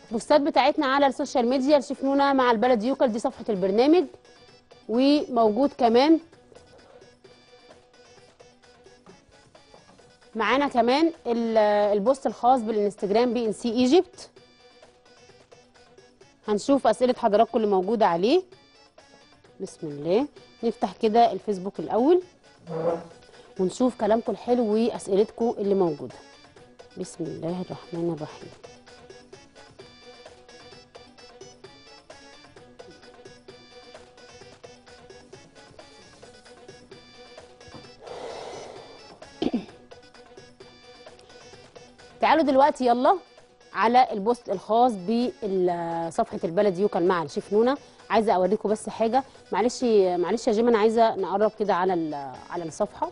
البوستات بتاعتنا على السوشيال ميديا الشيف نونا مع البلد يوكل دي صفحه البرنامج وموجود كمان معانا كمان ال- البوست الخاص بالانستجرام بي ان سي ايجيبت هنشوف اسئله حضراتكم اللي موجوده عليه بسم الله نفتح كده الفيسبوك الاول ونشوف كلامكم الحلو واسئلتكم اللي موجوده بسم الله الرحمن الرحيم تعالوا دلوقتي يلا على البوست الخاص بصفحه البلد يوكل مع الشيف نونا عايزه اوريكم بس حاجه معلش معلش يا جيم انا عايزه نقرب كده على ال- على الصفحه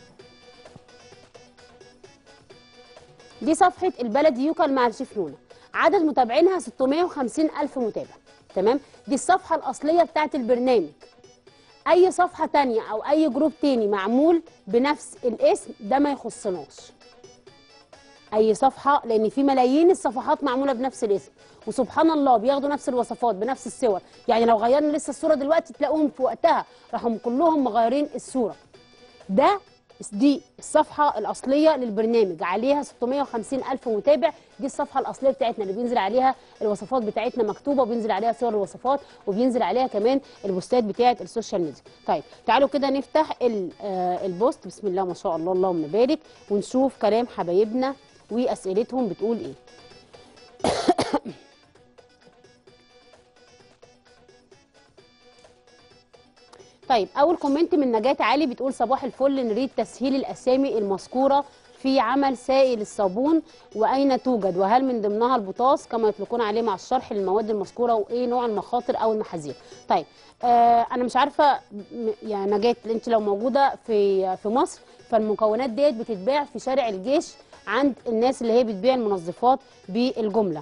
دي صفحه البلد يوكل مع الشيف نونا عدد متابعينها 650 الف متابع تمام دي الصفحه الاصليه بتاعت البرنامج اي صفحه تانية او اي جروب تاني معمول بنفس الاسم ده ما يخصناش اي صفحه لان في ملايين الصفحات معموله بنفس الاسم وسبحان الله بياخدوا نفس الوصفات بنفس الصور يعني لو غيرنا لسه الصوره دلوقتي تلاقوهم في وقتها راحوا كلهم مغيرين الصوره ده دي الصفحه الاصليه للبرنامج عليها 650 الف متابع دي الصفحه الاصليه بتاعتنا اللي بينزل عليها الوصفات بتاعتنا مكتوبه وبينزل عليها صور الوصفات وبينزل عليها كمان البوستات بتاعت السوشيال ميديا طيب تعالوا كده نفتح ال- آه، البوست بسم الله ما شاء الله اللهم بارك ونشوف كلام حبايبنا واسئلتهم بتقول ايه طيب اول كومنت من نجاة علي بتقول صباح الفل نريد تسهيل الاسامي المذكوره في عمل سائل الصابون واين توجد وهل من ضمنها البوتاص كما يطلقون عليه مع الشرح للمواد المذكوره وايه نوع المخاطر او المحاذير طيب آه انا مش عارفه م- يا نجاة انت لو موجوده في في مصر فالمكونات ديت بتتباع في شارع الجيش عند الناس اللي هي بتبيع المنظفات بالجمله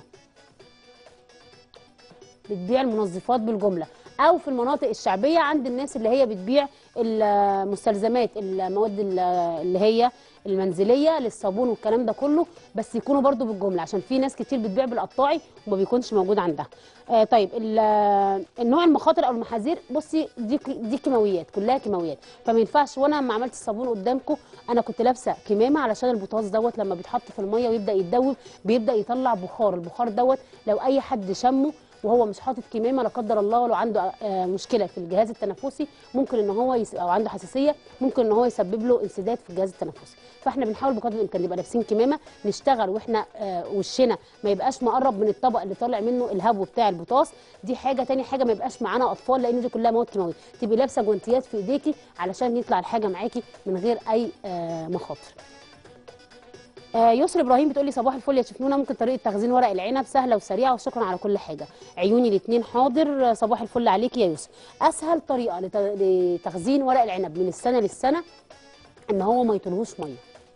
بتبيع المنظفات بالجمله او في المناطق الشعبيه عند الناس اللي هي بتبيع المستلزمات المواد ال- اللي هي المنزليه للصابون والكلام ده كله بس يكونوا برضو بالجمله عشان في ناس كتير بتبيع بالقطاعي وما بيكونش موجود عندها آه طيب ال- النوع المخاطر او المحاذير بصي دي ك- دي كيماويات كلها كيماويات فما ينفعش وانا لما عملت الصابون قدامكم انا كنت لابسه كمامه علشان البوتاص دوت لما بيتحط في الميه ويبدا يتدوب بيبدا يطلع بخار البخار دوت لو اي حد شمه وهو مش حاطط كمامه لا قدر الله لو عنده آه، مشكله في الجهاز التنفسي ممكن ان هو يس... او عنده حساسيه ممكن ان هو يسبب له انسداد في الجهاز التنفسي فاحنا بنحاول بقدر الامكان نبقى لابسين كمامه نشتغل واحنا آه، وشنا ما يبقاش مقرب من الطبق اللي طالع منه الهبو بتاع البوتاص دي حاجه تاني حاجه ما يبقاش معانا اطفال لان دي كلها مواد كيماويه تبقي لابسه جوانتيات في ايديكي علشان يطلع الحاجه معاكي من غير اي آه، مخاطر آه، يسر ابراهيم بتقول لي صباح الفل يا شيف نونا ممكن طريقه تخزين ورق العنب سهله وسريعه وشكرا على كل حاجه عيوني الاثنين حاضر آه، صباح الفل عليك يا يسر اسهل طريقه لت- لتخزين ورق العنب من السنه للسنه ان هو ما يطلبوش ميه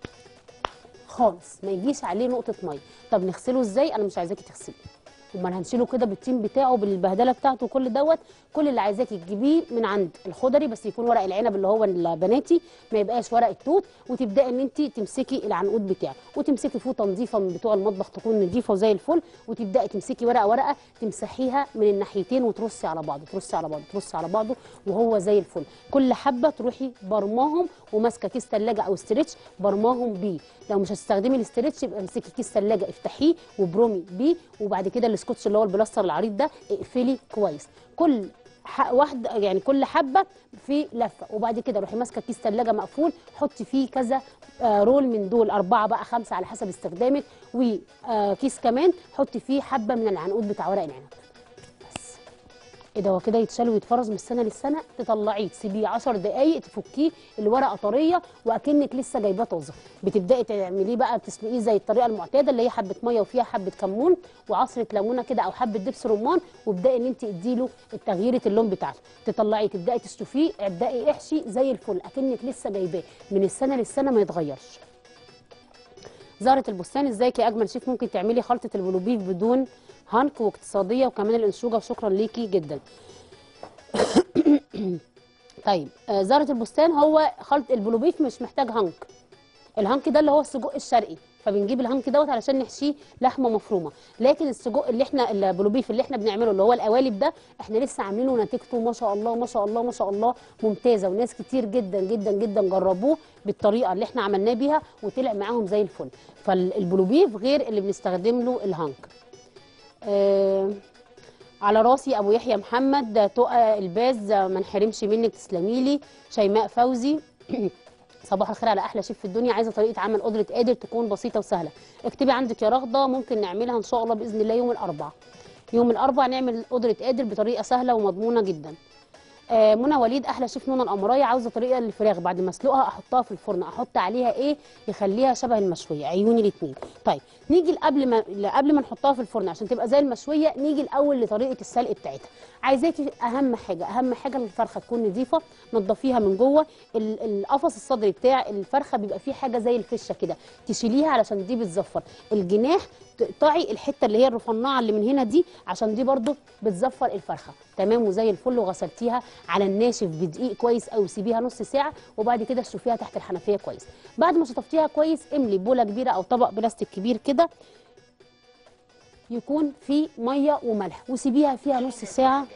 خالص ما يجيش عليه نقطه ميه طب نغسله ازاي انا مش عايزاكي تغسليه امال هنشيله كده بالتيم بتاعه بالبهدله بتاعته وكل دوت كل اللي عايزاكي تجيبيه من عند الخضري بس يكون ورق العنب اللي هو البناتي ما يبقاش ورق التوت وتبداي ان انت تمسكي العنقود بتاعه وتمسكي فوطه نظيفه من بتوع المطبخ تكون نظيفه وزي الفل وتبداي تمسكي ورقه ورقه تمسحيها من الناحيتين وترصي على بعض ترصي على بعض ترصي على بعضه وهو زي الفل كل حبه تروحي برماهم وماسكه كيس ثلاجه او استرتش برماهم بيه لو مش هتستخدمي الاسترتش يبقى امسكي كيس ثلاجه افتحيه وبرومي بيه وبعد كده السكوتش اللي هو البلاستر العريض ده اقفلي كويس كل ح- واحده يعني كل حبه في لفه وبعد كده روحي ماسكه كيس ثلاجه مقفول حطي فيه كذا آه، رول من دول اربعه بقى خمسه على حسب استخدامك وكيس كمان حطي فيه حبه من العنقود بتاع ورق العنب بس ايه ده هو كده يتشال ويتفرز من السنه للسنه تطلعيه تسيبيه 10 دقائق تفكيه الورقه طريه واكنك لسه جايباه طازه بتبداي تعمليه بقى تسلقيه زي الطريقه المعتاده اللي هي حبه ميه وفيها حبه كمون وعصره ليمونه كده او حبه دبس رمان وابداي ان انت اديله التغييره اللون بتاعته تطلعيه تبداي تشطفيه ابداي احشي زي الفل اكنك لسه جايباه من السنه للسنه ما يتغيرش زهرة البستان ازيك يا اجمل شيف ممكن تعملي خلطه البلوبيف بدون هانك واقتصاديه وكمان الانشوجه وشكرا ليكي جدا طيب آه، زهرة البستان هو خلط البلوبيف مش محتاج هانك الهانك ده اللي هو السجق الشرقي فبنجيب الهانك دوت علشان نحشيه لحمه مفرومه لكن السجق اللي احنا البلوبيف اللي احنا بنعمله اللي هو القوالب ده احنا لسه عاملينه نتيجته ما شاء الله ما شاء الله ما شاء الله ممتازه وناس كتير جدا جدا جدا جربوه بالطريقه اللي احنا عملناه بيها وطلع معاهم زي الفل فالبلوبيف غير اللي بنستخدم له الهانك آه على راسي ابو يحيى محمد تقى الباز ما نحرمش منك تسلمي لي شيماء فوزي صباح الخير على احلى شيف في الدنيا عايزه طريقه عمل قدره قادر تكون بسيطه وسهله اكتبي عندك يا رغده ممكن نعملها ان شاء الله باذن الله يوم الاربعاء يوم الاربعاء نعمل قدره قادر بطريقه سهله ومضمونه جدا آه منى وليد احلى شيف نونا القمرايه عاوزه طريقه للفراخ بعد ما اسلقها احطها في الفرن احط عليها ايه يخليها شبه المشويه عيوني الاثنين طيب نيجي قبل ما قبل ما نحطها في الفرن عشان تبقى زي المشويه نيجي الاول لطريقه السلق بتاعتها عايزاكي اهم حاجه اهم حاجه الفرخه تكون نظيفه نضفيها من جوه ال- القفص الصدري بتاع الفرخه بيبقى فيه حاجه زي الفشه كده تشيليها علشان دي بتزفر الجناح تقطعي الحته اللي هي الرفنعه اللي من هنا دي عشان دي برضو بتزفر الفرخه تمام وزي الفل وغسلتيها على الناشف بدقيق كويس قوي سيبيها نص ساعه وبعد كده شوفيها تحت الحنفيه كويس بعد ما شطفتيها كويس املي بوله كبيره او طبق بلاستيك كبير كده يكون فيه ميه وملح وسيبيها فيها نص ساعه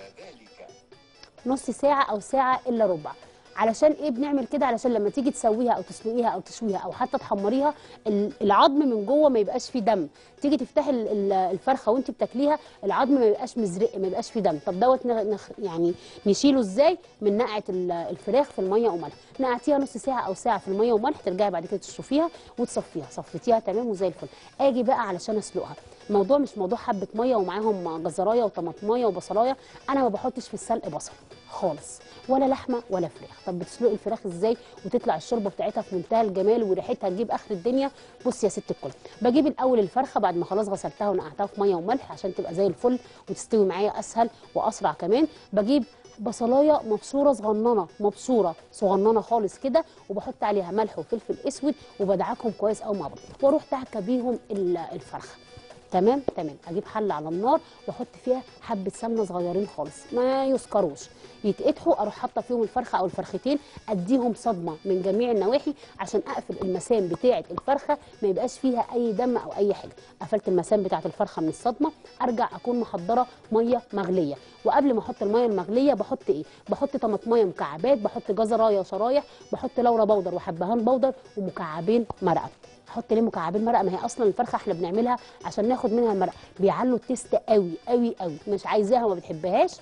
نص ساعه او ساعه الا ربع علشان ايه بنعمل كده علشان لما تيجي تسويها او تسلقيها او تشويها او حتى تحمريها ال- العظم من جوه ما يبقاش فيه دم تيجي تفتحي ال- ال- الفرخه وانت بتاكليها العظم ما يبقاش مزرق ما يبقاش فيه دم طب دوت نغ- نخ- يعني نشيله ازاي من نقعه ال- الفراخ في الميه وملح نقعتيها نص ساعه او ساعه في الميه وملح ترجعي بعد كده تشطفيها وتصفيها صفيتيها تمام وزي الفل اجي بقى علشان اسلقها الموضوع مش موضوع حبه ميه ومعاهم جزرايه وطماطمايه وبصلايه انا ما بحطش في السلق بصل خالص ولا لحمه ولا فراخ طب بتسلقي الفراخ ازاي وتطلع الشوربه بتاعتها في منتهى الجمال وريحتها تجيب اخر الدنيا بصي يا ست الكل بجيب الاول الفرخه بعد ما خلاص غسلتها ونقعتها في ميه وملح عشان تبقى زي الفل وتستوي معايا اسهل واسرع كمان بجيب بصلايه مبشوره صغننه مبشوره صغننه خالص كده وبحط عليها ملح وفلفل اسود وبدعكهم كويس قوي مع بعض واروح دعكه بيهم ال- الفرخه تمام تمام اجيب حله على النار واحط فيها حبه سمنه صغيرين خالص ما يسكروش يتقطعوا اروح حاطه فيهم الفرخه او الفرختين اديهم صدمه من جميع النواحي عشان اقفل المسام بتاعه الفرخه ما يبقاش فيها اي دم او اي حاجه قفلت المسام بتاعه الفرخه من الصدمه ارجع اكون محضره ميه مغليه وقبل ما احط الميه المغليه بحط ايه بحط طماطميه مكعبات بحط جزرايه شرايح بحط لورا بودر وحبهان بودر ومكعبين مرقه احط ليه مكعبين مرقه ما هي اصلا الفرخه احنا بنعملها عشان ناخد منها المرقه بيعلوا التيست قوي قوي قوي مش عايزاها وما بتحبهاش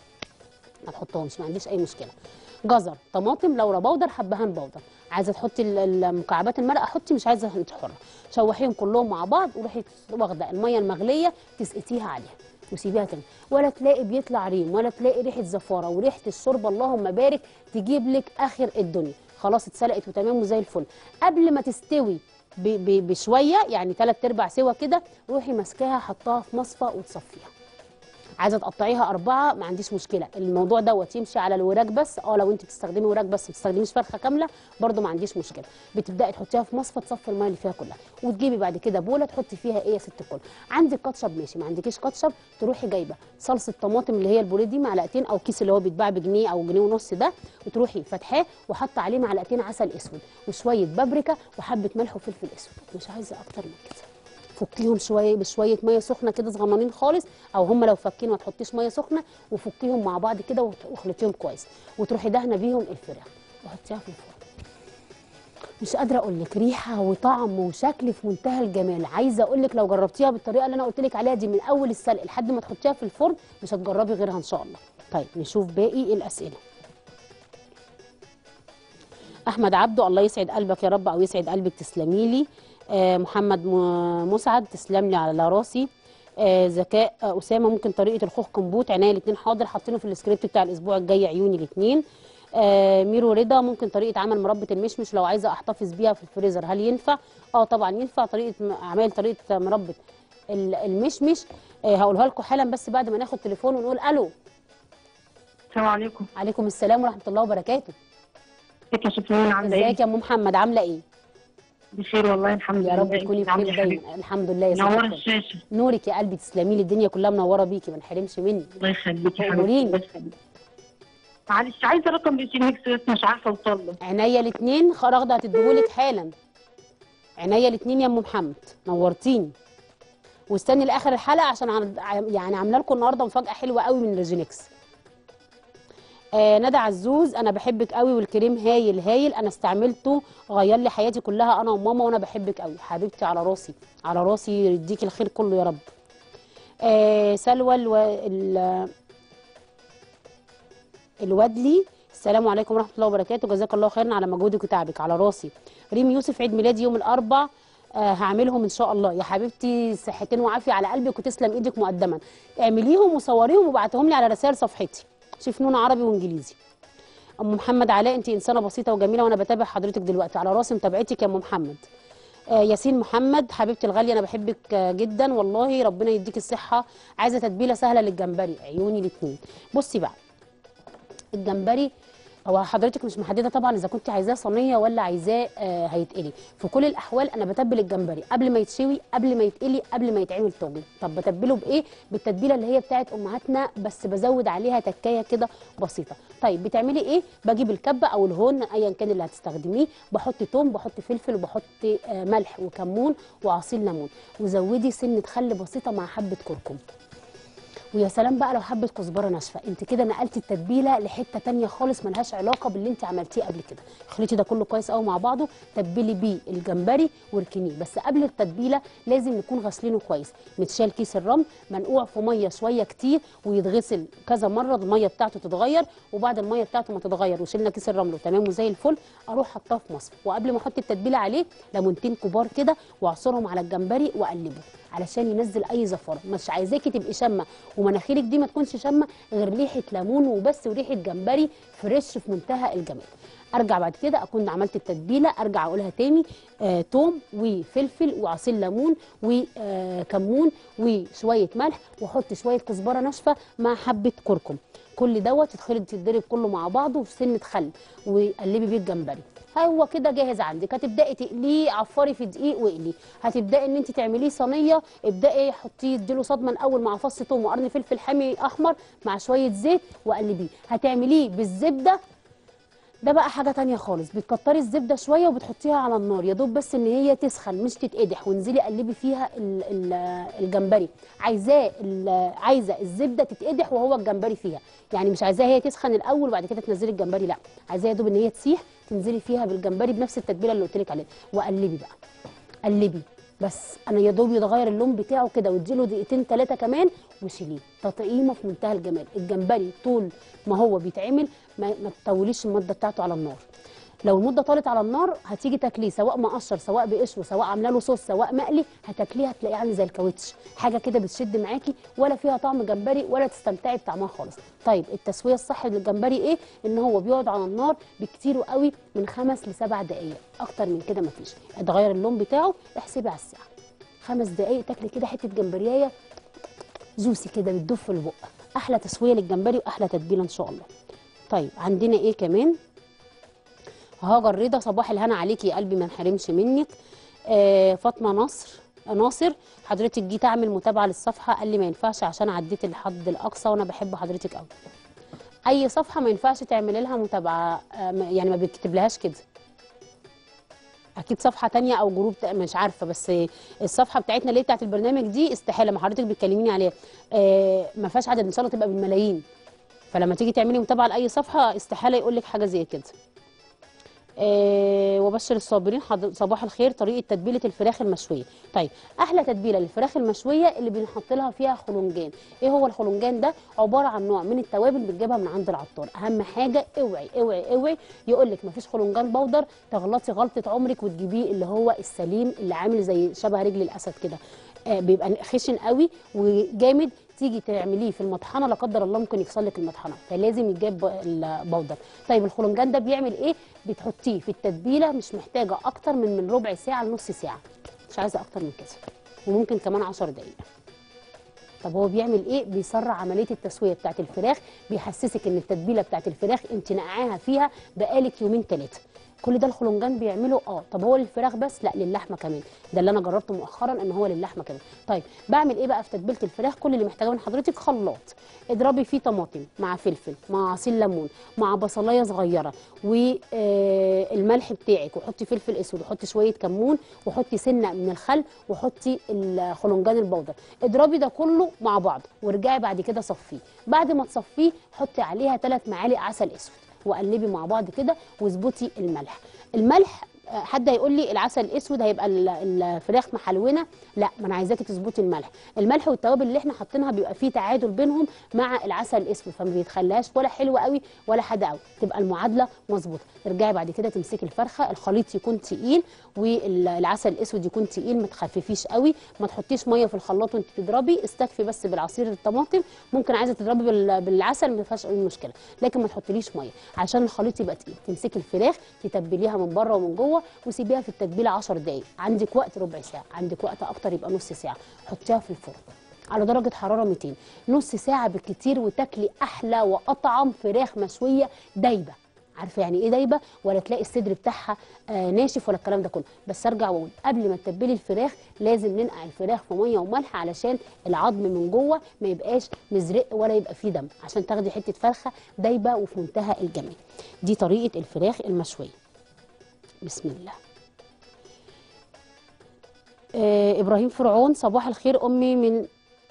ما تحطهمش ما عنديش اي مشكله جزر طماطم لورا بودر حبهان بودر عايزه تحطي ال- المكعبات المرقه حطي مش عايزه انت حره شوحيهم كلهم مع بعض وروحي واخده الميه المغليه تسقطيها عليها وسيبيها تاني ولا تلاقي بيطلع ريم ولا تلاقي ريحه زفاره وريحه الشوربه اللهم بارك تجيب لك اخر الدنيا خلاص اتسلقت وتمام وزي الفل قبل ما تستوي ب- ب- بشويه يعني ثلاث ارباع سوا كده روحي ماسكاها حطها في مصفى وتصفيها عايزه تقطعيها اربعه ما عنديش مشكله الموضوع دوت يمشي على الوراك بس اه لو انت بتستخدمي وراك بس ما بتستخدميش فرخه كامله برده ما عنديش مشكله بتبداي تحطيها في مصفى تصفي الميه اللي فيها كلها وتجيبي بعد كده بوله تحطي فيها ايه يا ست الكل عندك كاتشب ماشي ما عندكيش كاتشب تروحي جايبه صلصه طماطم اللي هي البوريه دي معلقتين او كيس اللي هو بيتباع بجنيه او جنيه ونص ده وتروحي فاتحاه وحاطه عليه معلقتين عسل اسود وشويه بابريكا وحبه ملح وفلفل اسود مش عايزه اكتر من كده فكيهم شويه بشويه ميه سخنه كده صغننين خالص او هم لو فكين ما تحطيش ميه سخنه وفكيهم مع بعض كده وت- واخلطيهم كويس وتروحي دهنه بيهم الفراخ وحطيها في الفرن مش قادره اقول لك ريحه وطعم وشكل في منتهى الجمال عايزه اقول لك لو جربتيها بالطريقه اللي انا قلت لك عليها دي من اول السلق لحد ما تحطيها في الفرن مش هتجربي غيرها ان شاء الله طيب نشوف باقي الاسئله احمد عبده الله يسعد قلبك يا رب او يسعد قلبك تسلمي لي آه محمد م- مسعد تسلم لي على راسي آه ذكاء آه اسامه ممكن طريقه الخوخ كمبوت عينيا الاثنين حاضر حاطينه في السكريبت بتاع الاسبوع الجاي عيوني الاثنين آه ميرو رضا ممكن طريقه عمل مربى المشمش لو عايزه احتفظ بيها في الفريزر هل ينفع اه طبعا ينفع طريقه م- اعمال طريقه مربى ال- المشمش آه هقولها لكم حالا بس بعد ما ناخد تليفون ونقول الو السلام عليكم عليكم السلام ورحمه الله وبركاته ازيك يا شكرا عامله ازيك ايه؟ يا ام محمد عامله ايه بخير والله الحمد لله يا رب إنت تكوني عاملة بخير إيه يا حبيبتي؟ دايما الحمد لله يا ست منوره الكل. الشاشه نورك يا قلبي تسلمي لي الدنيا كلها منوره بيكي ما نحرمش مني الله يخليكي يا أموريني. حبيبتي الله يخليكي معلش عايزه رقم بي سي ميكس بس مش عارفه اوصل له عينيا الاثنين رغده هتديهولك حالا عينيا الاتنين يا ام محمد نورتيني واستني لاخر الحلقه عشان عن- يعني عامله لكم النهارده مفاجاه حلوه قوي من ريجينكس آه ندى عزوز انا بحبك قوي والكريم هايل هايل انا استعملته غير لي حياتي كلها انا وماما وانا بحبك قوي حبيبتي على راسي على راسي يديك الخير كله يا رب آه سلوى الو... ال... الودلي السلام عليكم ورحمه الله وبركاته جزاك الله خيرا على مجهودك وتعبك على راسي ريم يوسف عيد ميلادي يوم الاربع آه هعملهم ان شاء الله يا حبيبتي صحتين وعافيه على قلبك وتسلم ايدك مقدما اعمليهم وصوريهم وبعتهم لي على رسائل صفحتي شوف نون عربي وانجليزي ام محمد علاء انت انسانه بسيطه وجميله وانا بتابع حضرتك دلوقتي على راسي متابعتك يا ام محمد آه ياسين محمد حبيبتي الغاليه انا بحبك آه جدا والله ربنا يديك الصحه عايزه تتبيله سهله للجمبري عيوني الاثنين بصي بقى الجمبري هو حضرتك مش محدده طبعا اذا كنت عايزاه صينيه ولا عايزاه آه هيتقلي في كل الاحوال انا بتبل الجمبري قبل ما يتشوي قبل ما يتقلي قبل ما يتعمل طاجن طب بتبله بايه بالتتبيله اللي هي بتاعت امهاتنا بس بزود عليها تكايه كده بسيطه طيب بتعملي ايه بجيب الكبه او الهون ايا كان اللي هتستخدميه بحط توم بحط فلفل وبحط آه ملح وكمون وعصير ليمون وزودي سنه خل بسيطه مع حبه كركم ويا سلام بقى لو حبه كزبره ناشفه انت كده نقلتي التتبيله لحته تانية خالص ملهاش علاقه باللي انت عملتيه قبل كده خليتي ده كله كويس قوي مع بعضه تبلي بيه الجمبري واركنيه بس قبل التتبيله لازم نكون غاسلينه كويس متشال كيس الرمل منقوع في ميه شويه كتير ويتغسل كذا مره الميه بتاعته تتغير وبعد الميه بتاعته ما تتغير وشلنا كيس الرمل وتمام وزي الفل اروح حطاه في مصفى وقبل ما احط التتبيله عليه ليمونتين كبار كده واعصرهم على الجمبري واقلبه علشان ينزل اي زفاره مش عايزاكي تبقي شامه ومناخيرك دي ما تكونش شامه غير ريحه ليمون وبس وريحه جمبري فريش في منتهى الجمال ارجع بعد كده اكون عملت التتبيله ارجع اقولها تاني آه توم وفلفل وعصير ليمون وكمون وشويه ملح واحط شويه كزبره ناشفه مع حبه كركم كل دوت يتخلط يتضرب كله مع بعضه في سنه خل وقلبي بيه الجمبري هو كده جاهز عندك هتبداي تقليه عفري في دقيق واقلي هتبداي ان انت تعمليه صينيه ابداي حطيه اديله صدمه الاول مع فص ثوم وقرن فلفل حامي احمر مع شويه زيت وقلبيه هتعمليه بالزبده ده بقى حاجه تانية خالص بتكتري الزبده شويه وبتحطيها على النار يا دوب بس ان هي تسخن مش تتقدح وانزلي قلبي فيها ال- ال- الجمبري عايزاه ال- عايزه الزبده تتقدح وهو الجمبري فيها يعني مش عايزاها هي تسخن الاول وبعد كده تنزلي الجمبري لا عايزاها يا دوب ان هي تسيح تنزلي فيها بالجمبري بنفس التتبيله اللي قلت لك عليها وقلبي بقى قلبي بس انا يا دوب يتغير اللون بتاعه كده واديله دقيقتين ثلاثه كمان وشيليه تطعيمه في منتهى الجمال الجمبري طول ما هو بيتعمل ما, ما تطوليش المده بتاعته على النار لو المده طالت على النار هتيجي تاكليه سواء مقشر سواء بقشره سواء عامله له صوص سواء مقلي هتاكليه هتلاقيه عامل زي الكاوتش حاجه كده بتشد معاكي ولا فيها طعم جمبري ولا تستمتعي بطعمها خالص طيب التسويه الصح للجمبري ايه ان هو بيقعد على النار بكتير قوي من خمس لسبع دقائق اكتر من كده مفيش اتغير اللون بتاعه احسبي على الساعه خمس دقائق تاكلي كده حته جمبريايه جوسي كده بتدوب في البق احلى تسويه للجمبري واحلى تتبيله ان شاء الله طيب عندنا ايه كمان هاجر رضا صباح الهنا عليكي يا قلبي ما انحرمش منك آه فاطمه نصر ناصر حضرتك جيت اعمل متابعه للصفحه قال لي ما ينفعش عشان عديت الحد الاقصى وانا بحب حضرتك قوي اي صفحه ما ينفعش تعملي لها متابعه آه ما- يعني ما بيكتبلهاش كده اكيد صفحه تانية او جروب تا- مش عارفه بس الصفحه بتاعتنا اللي هي بتاعت البرنامج دي استحاله ما حضرتك بتكلميني عليها آه ما فيهاش عدد ان شاء الله تبقى بالملايين فلما تيجي تعملي متابعه لاي صفحه استحاله يقول لك حاجه زي كده آه وبشر الصابرين حض- صباح الخير طريقه تتبيله الفراخ المشويه طيب احلى تتبيله للفراخ المشويه اللي بنحط لها فيها خلنجان ايه هو الخلنجان ده عباره عن نوع من التوابل بتجيبها من عند العطار اهم حاجه اوعي اوعي اوعي يقول لك مفيش خلنجان بودر تغلطي غلطه عمرك وتجيبيه اللي هو السليم اللي عامل زي شبه رجل الاسد كده آه بيبقى خشن قوي وجامد تيجي تعمليه في المطحنه لا قدر الله ممكن يفصل لك المطحنه فلازم يتجاب ب- البودر طيب الخلنجان ده بيعمل ايه بتحطيه في التتبيله مش محتاجه اكتر من من ربع ساعه لنص ساعه مش عايزه اكتر من كده وممكن كمان 10 دقائق طب هو بيعمل ايه بيسرع عمليه التسويه بتاعه الفراخ بيحسسك ان التتبيله بتاعه الفراخ انت نقعاها فيها بقالك يومين ثلاثه كل ده الخلنجان بيعمله اه طب هو للفراخ بس لا للحمه كمان ده اللي انا جربته مؤخرا ان هو للحمه كمان طيب بعمل ايه بقى في تتبيله الفراخ كل اللي محتاجاه من حضرتك خلاط اضربي فيه طماطم مع فلفل مع عصير ليمون مع بصلايه صغيره والملح بتاعك وحطي فلفل اسود وحطي شويه كمون وحطي سنه من الخل وحطي الخلنجان البودر اضربي ده كله مع بعض وارجعي بعد كده صفيه بعد ما تصفيه حطي عليها ثلاث معالق عسل اسود وقلبي مع بعض كده واظبطي الملح الملح آه، حد هيقول لي العسل الاسود هيبقى ال- الفراخ محلونه لا ما انا عايزاكي تظبطي الملح الملح والتوابل اللي احنا حاطينها بيبقى فيه تعادل بينهم مع العسل الاسود فما بيتخليهاش ولا حلوه قوي ولا حادقه قوي تبقى المعادله مظبوطه ترجعي بعد كده تمسكي الفرخه الخليط يكون تقيل والعسل الاسود يكون تقيل ما تخففيش قوي ما تحطيش ميه في الخلاط وانت بتضربي استكفي بس بالعصير الطماطم ممكن عايزه تضربي بال- بالعسل ما فيهاش اي مشكله لكن ما تحطيليش ميه عشان الخليط يبقى تقيل تمسكي الفراخ تتبليها من بره ومن جوه وسيبيها في التتبيله 10 دقائق عندك وقت ربع ساعه عندك وقت اكتر يبقى نص ساعه حطيها في الفرن على درجه حراره 200 نص ساعه بالكتير وتاكلي احلى واطعم فراخ مشويه دايبه عارفه يعني ايه دايبه ولا تلاقي الصدر بتاعها آه ناشف ولا الكلام ده كله بس ارجع واقول قبل ما تتبلي الفراخ لازم ننقع الفراخ في ميه وملح علشان العظم من جوه ما يبقاش مزرق ولا يبقى فيه دم عشان تاخدي حته فرخه دايبه وفي منتهى الجمال دي طريقه الفراخ المشويه بسم الله آه ابراهيم فرعون صباح الخير امي من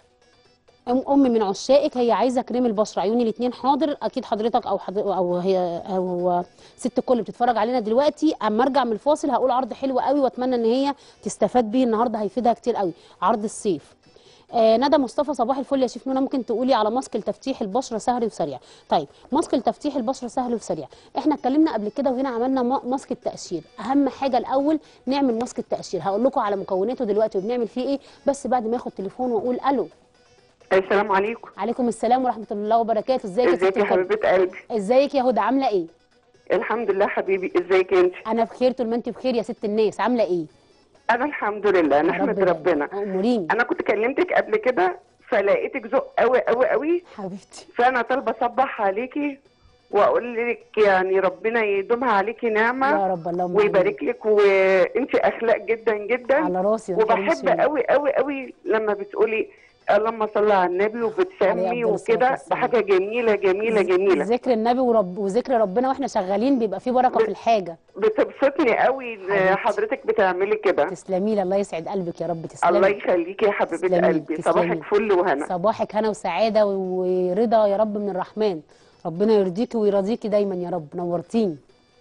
ام امي من عشائك هي عايزه كريم البشره عيوني الاثنين حاضر اكيد حضرتك او حضر او هي او ست الكل بتتفرج علينا دلوقتي اما ارجع من الفاصل هقول عرض حلو قوي واتمنى ان هي تستفاد بيه النهارده هيفيدها كتير قوي عرض الصيف آه ندى مصطفى صباح الفل يا شيف منى ممكن تقولي على ماسك لتفتيح البشره سهل وسريع طيب ماسك لتفتيح البشره سهل وسريع احنا اتكلمنا قبل كده وهنا عملنا ما- ماسك التقشير اهم حاجه الاول نعمل ماسك التقشير هقول لكم على مكوناته دلوقتي وبنعمل فيه ايه بس بعد ما اخد تليفون واقول الو السلام عليكم عليكم السلام ورحمه الله وبركاته ازيك يا ازيك ست يا الكل حبيبه قلبي ازيك يا هدى عامله ايه الحمد لله حبيبي ازيك انت انا بخير طول ما انت بخير يا ست الناس عامله ايه انا الحمد لله يا نحمد رب ربنا اموريني انا كنت كلمتك قبل كده فلقيتك ذوق قوي قوي قوي حبيبتي فانا طالبه اصبح عليكي واقول لك يعني ربنا يدومها عليكي نعمه يا رب اللهم آمين. ويبارك لك وانت اخلاق جدا جدا على راسي ما تكلمش وبحب قوي قوي قوي لما بتقولي اللهم صل على النبي عليه وبتسمي أفضل الصلاة وكده والسلام. بحاجه جميله جميله جميله ذكر النبي ورب وذكر ربنا واحنا شغالين بيبقى فيه بركه في الحاجه بتبسطني قوي إن حبيبتي. حضرتك بتعملي كده تسلمي لي الله يسعد قلبك يا رب الله تسلمي يخليكي يا حبيبه تسلمي، قلبي تسلمي. صباحك فل وهنا صباحك هنا وسعاده ورضا يا رب من الرحمن ربنا يرضيكي ويرضيكي دايما يا رب نورتيني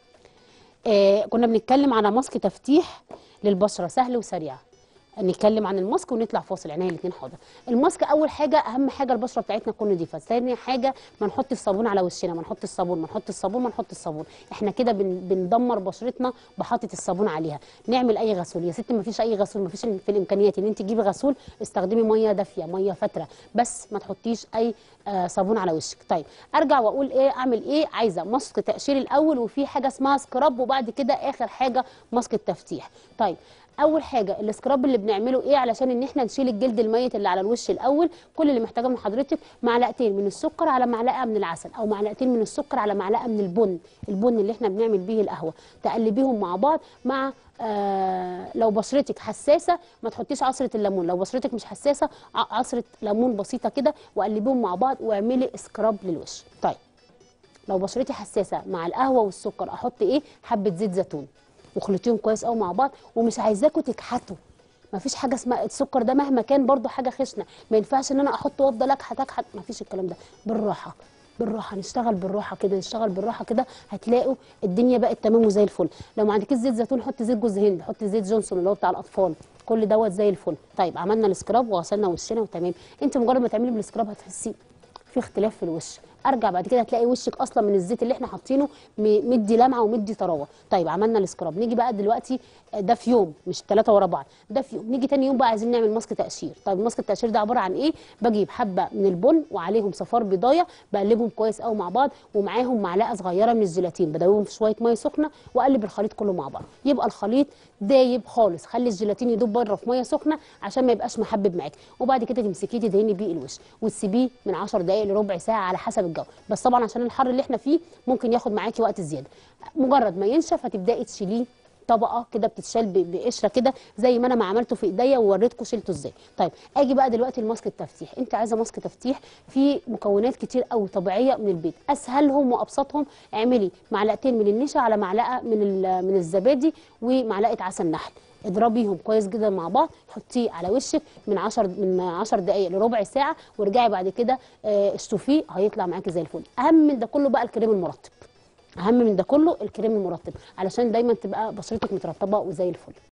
آه كنا بنتكلم على ماسك تفتيح للبشره سهل وسريع نتكلم عن الماسك ونطلع فاصل عينيا الاثنين حاضر الماسك اول حاجه اهم حاجه البشره بتاعتنا تكون نضيفه ثاني حاجه ما نحط الصابون على وشنا ما نحط الصابون ما نحط الصابون ما نحط الصابون احنا كده بن بندمر بشرتنا بحاطه الصابون عليها نعمل اي غسول يا ست ما فيش اي غسول ما فيش في الامكانيات ان انت تجيبي غسول استخدمي ميه دافيه ميه فتره بس ما تحطيش اي آه صابون على وشك طيب ارجع واقول ايه اعمل ايه عايزه ماسك تقشير الاول وفي حاجه اسمها سكراب وبعد كده اخر حاجه ماسك التفتيح طيب اول حاجه السكراب اللي بنعمله ايه علشان ان احنا نشيل الجلد الميت اللي على الوش الاول كل اللي محتاجاه من حضرتك معلقتين من السكر على معلقه من العسل او معلقتين من السكر على معلقه من البن البن اللي احنا بنعمل بيه القهوه تقلبيهم مع بعض مع آه لو بشرتك حساسه ما تحطيش عصره الليمون لو بشرتك مش حساسه ع- عصره ليمون بسيطه كده وقلبيهم مع بعض واعملي سكراب للوش طيب لو بشرتي حساسه مع القهوه والسكر احط ايه حبه زيت زيتون وخلطيهم كويس قوي مع بعض ومش عايزاكم تكحتوا ما فيش حاجه اسمها السكر ده مهما كان برضو حاجه خشنه ما ينفعش ان انا احطه وافضل اكحت اكحت ما فيش الكلام ده بالراحه بالراحه نشتغل بالراحه كده نشتغل بالراحه كده هتلاقوا الدنيا بقت تمام وزي الفل لو ما عندكيش زيت زيتون حطي زيت جوز هند حطي زيت جونسون اللي هو بتاع الاطفال كل دوت زي الفل طيب عملنا السكراب وغسلنا وشنا وتمام انت مجرد ما تعملي بالسكراب هتحسي في اختلاف في الوش ارجع بعد كده هتلاقي وشك اصلا من الزيت اللي احنا حاطينه م- مدي لمعه ومدي طراوه طيب عملنا السكراب نيجي بقى دلوقتي آه، ده في يوم مش ثلاثه ورا بعض ده في يوم نيجي تاني يوم بقى عايزين نعمل ماسك تقشير طيب ماسك التقشير ده عباره عن ايه بجيب حبه من البن وعليهم صفار بيضايه بقلبهم كويس قوي مع بعض ومعاهم معلقه صغيره من الجيلاتين بدوبهم في شويه ميه سخنه واقلب الخليط كله مع بعض يبقى الخليط دايب خالص خلي الجيلاتين يدوب بره في ميه سخنه عشان ما يبقاش محبب معاكي وبعد كده تمسكيه تدهني بيه الوش وتسيبيه من 10 دقائق لربع ساعه على حسب الجو بس طبعا عشان الحر اللي احنا فيه ممكن ياخد معاكي وقت زياده مجرد ما ينشف هتبداي تشيليه طبقه كده بتتشال ب- بقشره كده زي ما انا ما عملته في ايديا ووريتكم شيلته ازاي طيب اجي بقى دلوقتي لماسك التفتيح انت عايزه ماسك تفتيح في مكونات كتير قوي طبيعيه من البيت اسهلهم وابسطهم اعملي معلقتين من النشا على معلقه من ال- من الزبادي ومعلقه عسل نحل اضربيهم كويس جدا مع بعض حطيه على وشك من 10 من 10 دقائق لربع ساعه وارجعي بعد كده آه، اشطفيه هيطلع معاكي زي الفل اهم من ده كله بقى الكريم المرطب اهم من ده كله الكريم المرطب علشان دايما تبقى بشرتك مترطبه وزي الفل